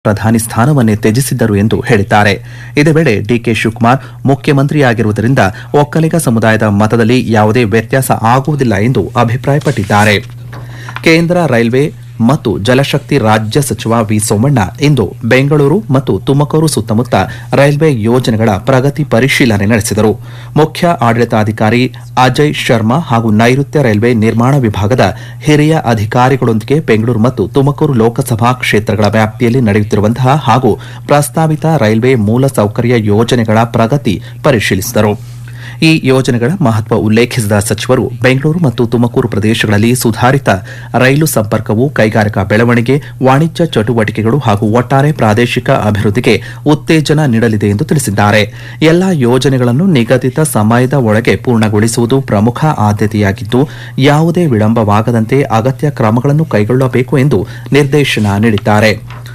ಪ್ರಧಾನಿ ಸ್ಥಾನವನ್ನೇ ತ್ಯಜಿಸಿದ್ದರು ಎಂದು ಹೇಳಿದ್ದಾರೆ ಇದೇ ವೇಳೆ ಡಿಕೆ ಶಿವಕುಮಾರ್ ಮುಖ್ಯಮಂತ್ರಿಯಾಗಿರುವುದರಿಂದ ಒಕ್ಕಲಿಗ ಸಮುದಾಯದ ಮತದಲ್ಲಿ ಯಾವುದೇ ವ್ಯತ್ಯಾಸ ಆಗುವುದಿಲ್ಲ ಎಂದು ಅಭಿಪ್ರಾಯಪಟ್ಟಿದ್ದಾರೆ ಕೇಂದ್ರ ರೈಲ್ವೆ ಮತ್ತು ಜಲಶಕ್ತಿ ರಾಜ್ಯ ಸಚಿವ ವಿ ಸೋಮಣ್ಣ ಇಂದು ಬೆಂಗಳೂರು ಮತ್ತು ತುಮಕೂರು ಸುತ್ತಮುತ್ತ ರೈಲ್ವೆ ಯೋಜನೆಗಳ ಪ್ರಗತಿ ಪರಿಶೀಲನೆ ನಡೆಸಿದರು ಮುಖ್ಯ ಆಡಳಿತಾಧಿಕಾರಿ ಅಜಯ್ ಶರ್ಮಾ ಹಾಗೂ ನೈಋತ್ಯ ರೈಲ್ವೆ ನಿರ್ಮಾಣ ವಿಭಾಗದ ಹಿರಿಯ ಅಧಿಕಾರಿಗಳೊಂದಿಗೆ ಬೆಂಗಳೂರು ಮತ್ತು ತುಮಕೂರು ಲೋಕಸಭಾ ಕ್ಷೇತ್ರಗಳ ವ್ಯಾಪ್ತಿಯಲ್ಲಿ ನಡೆಯುತ್ತಿರುವಂತಹ ಹಾಗೂ ಪ್ರಸ್ತಾವಿತ ರೈಲ್ವೆ ಮೂಲಸೌಕರ್ಯ ಯೋಜನೆಗಳ ಪ್ರಗತಿ ಪರಿಶೀಲಿಸಿದರು ಈ ಯೋಜನೆಗಳ ಮಹತ್ವ ಉಲ್ಲೇಖಿಸಿದ ಸಚಿವರು ಬೆಂಗಳೂರು ಮತ್ತು ತುಮಕೂರು ಪ್ರದೇಶಗಳಲ್ಲಿ ಸುಧಾರಿತ ರೈಲು ಸಂಪರ್ಕವು ಕೈಗಾರಿಕಾ ಬೆಳವಣಿಗೆ ವಾಣಿಜ್ಯ ಚಟುವಟಿಕೆಗಳು ಹಾಗೂ ಒಟ್ಟಾರೆ ಪ್ರಾದೇಶಿಕ ಅಭಿವೃದ್ಧಿಗೆ ಉತ್ತೇಜನ ನೀಡಲಿದೆ ಎಂದು ತಿಳಿಸಿದ್ದಾರೆ ಎಲ್ಲಾ ಯೋಜನೆಗಳನ್ನು ನಿಗದಿತ ಸಮಯದ ಒಳಗೆ ಪೂರ್ಣಗೊಳಿಸುವುದು ಪ್ರಮುಖ ಆದ್ಯತೆಯಾಗಿದ್ದು ಯಾವುದೇ ವಿಳಂಬವಾಗದಂತೆ ಅಗತ್ಯ ಕ್ರಮಗಳನ್ನು ಕೈಗೊಳ್ಳಬೇಕು ಎಂದು ನಿರ್ದೇಶನ ನೀಡಿದ್ದಾರೆ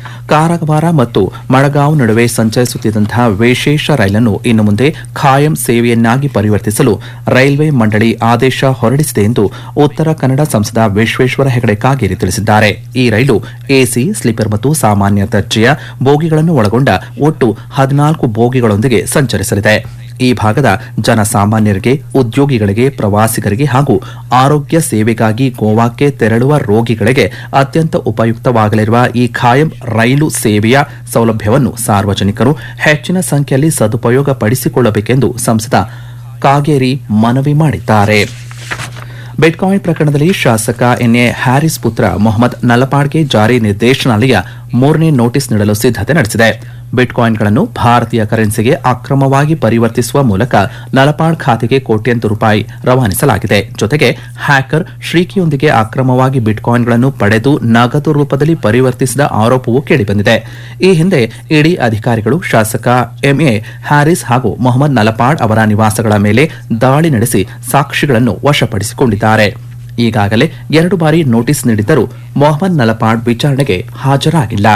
ಕಾರವಾರ ಮತ್ತು ಮಡಗಾಂವ್ ನಡುವೆ ಸಂಚರಿಸುತ್ತಿದ್ದಂತಹ ವಿಶೇಷ ರೈಲನ್ನು ಇನ್ನು ಮುಂದೆ ಖಾಯಂ ಸೇವೆಯನ್ನಾಗಿ ಪರಿವರ್ತಿಸಲು ರೈಲ್ವೆ ಮಂಡಳಿ ಆದೇಶ ಹೊರಡಿಸಿದೆ ಎಂದು ಉತ್ತರ ಕನ್ನಡ ಸಂಸದ ವಿಶ್ವೇಶ್ವರ ಹೆಗಡೆ ಕಾಗೇರಿ ತಿಳಿಸಿದ್ದಾರೆ ಈ ರೈಲು ಎಸಿ ಸ್ಲೀಪರ್ ಮತ್ತು ಸಾಮಾನ್ಯ ದರ್ಜೆಯ ಬೋಗಿಗಳನ್ನು ಒಳಗೊಂಡ ಒಟ್ಟು ಹದಿನಾಲ್ಕು ಬೋಗಿಗಳೊಂದಿಗೆ ಸಂಚರಿಸಲಿದೆ ಈ ಭಾಗದ ಜನಸಾಮಾನ್ಯರಿಗೆ ಉದ್ಯೋಗಿಗಳಿಗೆ ಪ್ರವಾಸಿಗರಿಗೆ ಹಾಗೂ ಆರೋಗ್ಯ ಸೇವೆಗಾಗಿ ಗೋವಾಕ್ಕೆ ತೆರಳುವ ರೋಗಿಗಳಿಗೆ ಅತ್ಯಂತ ಉಪಯುಕ್ತವಾಗಲಿರುವ ಈ ಖಾಯಂ ರೈಲು ಸೇವೆಯ ಸೌಲಭ್ಯವನ್ನು ಸಾರ್ವಜನಿಕರು ಹೆಚ್ಚಿನ ಸಂಖ್ಯೆಯಲ್ಲಿ ಸದುಪಯೋಗ ಪಡಿಸಿಕೊಳ್ಳಬೇಕೆಂದು ಸಂಸದ ಕಾಗೇರಿ ಮನವಿ ಮಾಡಿದ್ದಾರೆ ಬಿಟ್ಕಾಯಿನ್ ಪ್ರಕರಣದಲ್ಲಿ ಶಾಸಕ ಎನ್ಎ ಹ್ಯಾರಿಸ್ ಪುತ್ರ ಮೊಹಮ್ಮದ್ ನಲಪಾಡ್ಗೆ ಜಾರಿ ನಿರ್ದೇಶನಾಲಯ ಮೂರನೇ ನೋಟಿಸ್ ನೀಡಲು ಸಿದ್ದತೆ ನಡೆಸಿದೆ ಬಿಟ್ಕಾಯಿನ್ಗಳನ್ನು ಭಾರತೀಯ ಕರೆನ್ಸಿಗೆ ಅಕ್ರಮವಾಗಿ ಪರಿವರ್ತಿಸುವ ಮೂಲಕ ನಲಪಾಡ್ ಖಾತೆಗೆ ಕೋಟ್ಯಂತರ ರೂಪಾಯಿ ರವಾನಿಸಲಾಗಿದೆ ಜೊತೆಗೆ ಹ್ಯಾಕರ್ ಶ್ರೀಕಿಯೊಂದಿಗೆ ಅಕ್ರಮವಾಗಿ ಬಿಟ್ಕಾಯಿನ್ಗಳನ್ನು ಪಡೆದು ನಗದು ರೂಪದಲ್ಲಿ ಪರಿವರ್ತಿಸಿದ ಆರೋಪವೂ ಕೇಳಿಬಂದಿದೆ ಈ ಹಿಂದೆ ಇಡಿ ಅಧಿಕಾರಿಗಳು ಶಾಸಕ ಎಂಎ ಹ್ಯಾರಿಸ್ ಹಾಗೂ ಮೊಹಮ್ಮದ್ ನಲಪಾಡ್ ಅವರ ನಿವಾಸಗಳ ಮೇಲೆ ದಾಳಿ ನಡೆಸಿ ಸಾಕ್ಷಿಗಳನ್ನು ವಶಪಡಿಸಿಕೊಂಡಿದ್ದಾರೆ ಈಗಾಗಲೇ ಎರಡು ಬಾರಿ ನೋಟಿಸ್ ನೀಡಿದ್ದರೂ ಮೊಹಮ್ಮದ್ ನಲಪಾಡ್ ವಿಚಾರಣೆಗೆ ಹಾಜರಾಗಿಲ್ಲ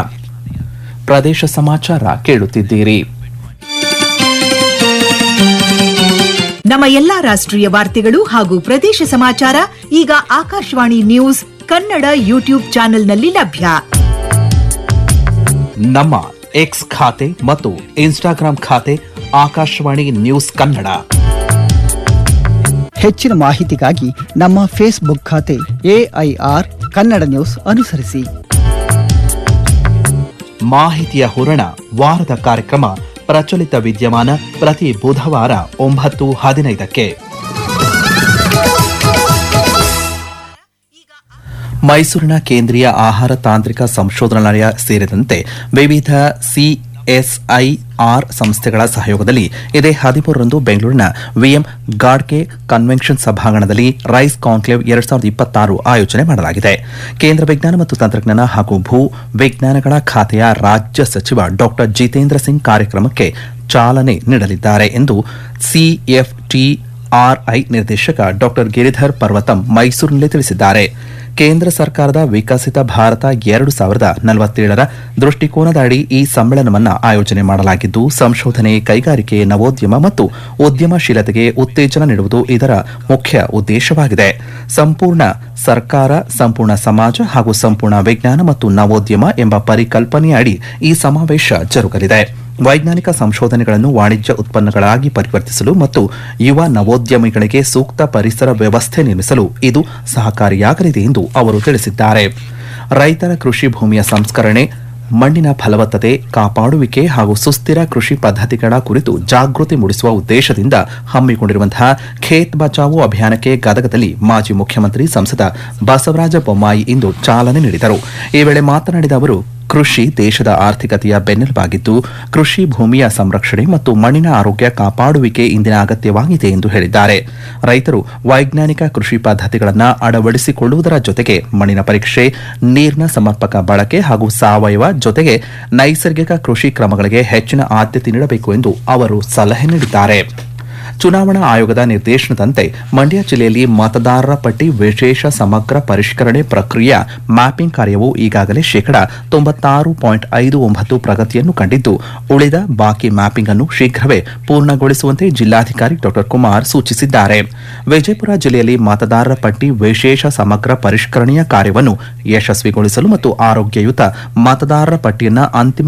ಪ್ರದೇಶ ಸಮಾಚಾರ ಕೇಳುತ್ತಿದ್ದೀರಿ ನಮ್ಮ ಎಲ್ಲಾ ರಾಷ್ಟ್ರೀಯ ವಾರ್ತೆಗಳು ಹಾಗೂ ಪ್ರದೇಶ ಸಮಾಚಾರ ಈಗ ಆಕಾಶವಾಣಿ ನ್ಯೂಸ್ ಕನ್ನಡ ಯೂಟ್ಯೂಬ್ ಚಾನೆಲ್ನಲ್ಲಿ ಲಭ್ಯ ನಮ್ಮ ಎಕ್ಸ್ ಖಾತೆ ಮತ್ತು ಇನ್ಸ್ಟಾಗ್ರಾಂ ಖಾತೆ ಆಕಾಶವಾಣಿ ನ್ಯೂಸ್ ಕನ್ನಡ ಹೆಚ್ಚಿನ ಮಾಹಿತಿಗಾಗಿ ನಮ್ಮ ಫೇಸ್ಬುಕ್ ಖಾತೆ ಎಐಆರ್ ಕನ್ನಡ ನ್ಯೂಸ್ ಅನುಸರಿಸಿ ಮಾಹಿತಿಯ ಹೂರಣ ವಾರದ ಕಾರ್ಯಕ್ರಮ ಪ್ರಚಲಿತ ವಿದ್ಯಮಾನ ಪ್ರತಿ ಬುಧವಾರ ಒಂಬತ್ತು ಹದಿನೈದಕ್ಕೆ ಮೈಸೂರಿನ ಕೇಂದ್ರೀಯ ಆಹಾರ ತಾಂತ್ರಿಕ ಸಂಶೋಧನಾಲಯ ಸೇರಿದಂತೆ ವಿವಿಧ ಸಿಎಸ್ಐಆರ್ ಸಂಸ್ಥೆಗಳ ಸಹಯೋಗದಲ್ಲಿ ಇದೇ ಹದಿಮೂರರಂದು ಬೆಂಗಳೂರಿನ ವಿಎಂ ಗಾಡ್ಕೆ ಕನ್ವೆನ್ಷನ್ ಸಭಾಂಗಣದಲ್ಲಿ ರೈಸ್ ಕಾನ್ಕ್ಲೇವ್ ಎರಡ್ ಸಾವಿರದ ಇಪ್ಪತ್ತಾರು ಆಯೋಜನೆ ಮಾಡಲಾಗಿದೆ ಕೇಂದ್ರ ವಿಜ್ಞಾನ ಮತ್ತು ತಂತ್ರಜ್ಞಾನ ಹಾಗೂ ಭೂ ವಿಜ್ಞಾನಗಳ ಖಾತೆಯ ರಾಜ್ಯ ಸಚಿವ ಡಾಕ್ಟರ್ ಜಿತೇಂದ್ರ ಸಿಂಗ್ ಕಾರ್ಯಕ್ರಮಕ್ಕೆ ಚಾಲನೆ ನೀಡಲಿದ್ದಾರೆ ಎಂದು ಸಿಎಫ್ಟಿಆರ್ಐ ನಿರ್ದೇಶಕ ಡಾಕ್ಟರ್ ಗಿರಿಧರ್ ಪರ್ವತಂ ಮೈಸೂರಿನಲ್ಲಿ ತಿಳಿಸಿದ್ದಾರೆ ಕೇಂದ್ರ ಸರ್ಕಾರದ ವಿಕಸಿತ ಭಾರತ ಎರಡು ಸಾವಿರದ ನಲವತ್ತೇಳರ ದೃಷ್ಟಿಕೋನದ ಅಡಿ ಈ ಸಮ್ಮೇಳನವನ್ನು ಆಯೋಜನೆ ಮಾಡಲಾಗಿದ್ದು ಸಂಶೋಧನೆ ಕೈಗಾರಿಕೆ ನವೋದ್ಯಮ ಮತ್ತು ಉದ್ಯಮಶೀಲತೆಗೆ ಉತ್ತೇಜನ ನೀಡುವುದು ಇದರ ಮುಖ್ಯ ಉದ್ದೇಶವಾಗಿದೆ ಸಂಪೂರ್ಣ ಸರ್ಕಾರ ಸಂಪೂರ್ಣ ಸಮಾಜ ಹಾಗೂ ಸಂಪೂರ್ಣ ವಿಜ್ಞಾನ ಮತ್ತು ನವೋದ್ಯಮ ಎಂಬ ಪರಿಕಲ್ಪನೆಯ ಅಡಿ ಈ ಸಮಾವೇಶ ಜರುಗಲಿದೆ ವೈಜ್ಞಾನಿಕ ಸಂಶೋಧನೆಗಳನ್ನು ವಾಣಿಜ್ಯ ಉತ್ಪನ್ನಗಳಾಗಿ ಪರಿವರ್ತಿಸಲು ಮತ್ತು ಯುವ ನವೋದ್ಯಮಿಗಳಿಗೆ ಸೂಕ್ತ ಪರಿಸರ ವ್ಯವಸ್ಥೆ ನಿರ್ಮಿಸಲು ಇದು ಸಹಕಾರಿಯಾಗಲಿದೆ ಎಂದು ಅವರು ತಿಳಿಸಿದ್ದಾರೆ ರೈತರ ಕೃಷಿ ಭೂಮಿಯ ಸಂಸ್ಕರಣೆ ಮಣ್ಣಿನ ಫಲವತ್ತತೆ ಕಾಪಾಡುವಿಕೆ ಹಾಗೂ ಸುಸ್ಥಿರ ಕೃಷಿ ಪದ್ಧತಿಗಳ ಕುರಿತು ಜಾಗೃತಿ ಮೂಡಿಸುವ ಉದ್ದೇಶದಿಂದ ಹಮ್ಮಿಕೊಂಡಿರುವಂತಹ ಖೇತ್ ಬಚಾವೋ ಅಭಿಯಾನಕ್ಕೆ ಗದಗದಲ್ಲಿ ಮಾಜಿ ಮುಖ್ಯಮಂತ್ರಿ ಸಂಸದ ಬಸವರಾಜ ಬೊಮ್ಮಾಯಿ ಇಂದು ಚಾಲನೆ ನೀಡಿದರು ಈ ವೇಳೆ ಮಾತನಾಡಿದ ಅವರು ಕೃಷಿ ದೇಶದ ಆರ್ಥಿಕತೆಯ ಬೆನ್ನೆಲುಬಾಗಿದ್ದು ಕೃಷಿ ಭೂಮಿಯ ಸಂರಕ್ಷಣೆ ಮತ್ತು ಮಣ್ಣಿನ ಆರೋಗ್ಯ ಕಾಪಾಡುವಿಕೆ ಇಂದಿನ ಅಗತ್ಯವಾಗಿದೆ ಎಂದು ಹೇಳಿದ್ದಾರೆ ರೈತರು ವೈಜ್ಞಾನಿಕ ಕೃಷಿ ಪದ್ಧತಿಗಳನ್ನು ಅಳವಡಿಸಿಕೊಳ್ಳುವುದರ ಜೊತೆಗೆ ಮಣ್ಣಿನ ಪರೀಕ್ಷೆ ನೀರಿನ ಸಮರ್ಪಕ ಬಳಕೆ ಹಾಗೂ ಸಾವಯವ ಜೊತೆಗೆ ನೈಸರ್ಗಿಕ ಕೃಷಿ ಕ್ರಮಗಳಿಗೆ ಹೆಚ್ಚಿನ ಆದ್ಯತೆ ನೀಡಬೇಕು ಎಂದು ಅವರು ಸಲಹೆ ನೀಡಿದ್ದಾರೆ ಚುನಾವಣಾ ಆಯೋಗದ ನಿರ್ದೇಶನದಂತೆ ಮಂಡ್ಯ ಜಿಲ್ಲೆಯಲ್ಲಿ ಮತದಾರರ ಪಟ್ಟಿ ವಿಶೇಷ ಸಮಗ್ರ ಪರಿಷ್ಕರಣೆ ಪ್ರಕ್ರಿಯೆಯ ಮ್ಯಾಪಿಂಗ್ ಕಾರ್ಯವು ಈಗಾಗಲೇ ಶೇಕಡಾ ತೊಂಬತ್ತಾರು ಪಾಯಿಂಟ್ ಐದು ಒಂಬತ್ತು ಪ್ರಗತಿಯನ್ನು ಕಂಡಿದ್ದು ಉಳಿದ ಬಾಕಿ ಮ್ಯಾಪಿಂಗ್ ಅನ್ನು ಶೀಘ್ರವೇ ಪೂರ್ಣಗೊಳಿಸುವಂತೆ ಜಿಲ್ಲಾಧಿಕಾರಿ ಡಾ ಕುಮಾರ್ ಸೂಚಿಸಿದ್ದಾರೆ ವಿಜಯಪುರ ಜಿಲ್ಲೆಯಲ್ಲಿ ಮತದಾರರ ಪಟ್ಟಿ ವಿಶೇಷ ಸಮಗ್ರ ಪರಿಷ್ಕರಣೆಯ ಕಾರ್ಯವನ್ನು ಯಶಸ್ವಿಗೊಳಿಸಲು ಮತ್ತು ಆರೋಗ್ಯಯುತ ಮತದಾರರ ಪಟ್ಟಿಯನ್ನು ಅಂತಿಮ